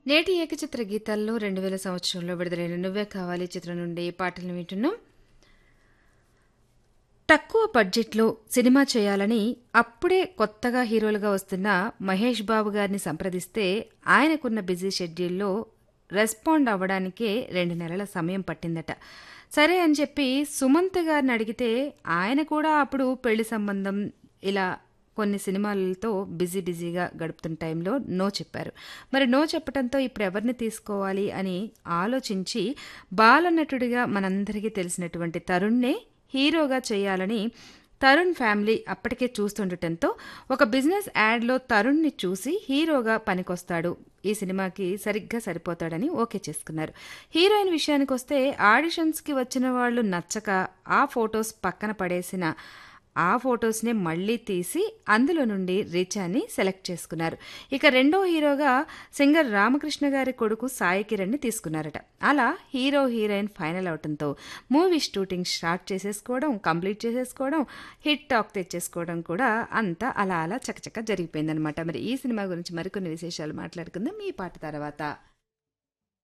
నేటి ఏకచిత్ర గీతాల్లో రెండు వేల సంవత్సరంలో విడుదలైన నువ్వే కావాలి చిత్రం నుండి పాటలు వింటున్నాం తక్కువ బడ్జెట్లో సినిమా చేయాలని అప్పుడే కొత్తగా హీరోలుగా వస్తున్న మహేష్ బాబు గారిని సంప్రదిస్తే ఆయనకున్న బిజీ షెడ్యూల్లో రెస్పాండ్ అవ్వడానికే రెండు నెలల సమయం పట్టిందట సరే అని చెప్పి సుమంత్ గారిని అడిగితే ఆయన కూడా అప్పుడు పెళ్లి సంబంధం ఇలా కొన్ని సినిమాలతో బిజీ బిజీగా గడుపుతున్న టైంలో నో చెప్పారు మరి నో చెప్పడంతో ఇప్పుడు ఎవరిని తీసుకోవాలి అని ఆలోచించి బాలనటుడిగా మనందరికీ తెలిసినటువంటి తరుణ్నే హీరోగా చేయాలని తరుణ్ ఫ్యామిలీ అప్పటికే చూస్తుండటంతో ఒక బిజినెస్ యాడ్లో తరుణ్ని చూసి హీరోగా పనికొస్తాడు ఈ సినిమాకి సరిగ్గా సరిపోతాడని ఓకే చేసుకున్నారు హీరోయిన్ విషయానికి వస్తే ఆడిషన్స్కి వచ్చిన వాళ్ళు నచ్చక ఆ ఫొటోస్ పక్కన పడేసిన ఆ ఫొటోస్నే మళ్ళీ తీసి అందులో నుండి రిచాని సెలెక్ట్ చేసుకున్నారు ఇక రెండో హీరోగా సింగర్ రామకృష్ణ గారి కొడుకు సాయి కిరణ్ని తీసుకున్నారట అలా హీరో హీరోయిన్ ఫైనల్ అవటంతో మూవీ షూటింగ్ స్టార్ట్ చేసేసుకోవడం కంప్లీట్ చేసేసుకోవడం హిట్ టాక్ తెచ్చేసుకోవడం కూడా అంతా అలా అలా చకచక జరిగిపోయిందనమాట మరి ఈ సినిమా గురించి మరికొన్ని విశేషాలు మాట్లాడుకుందాం ఈ పాట తర్వాత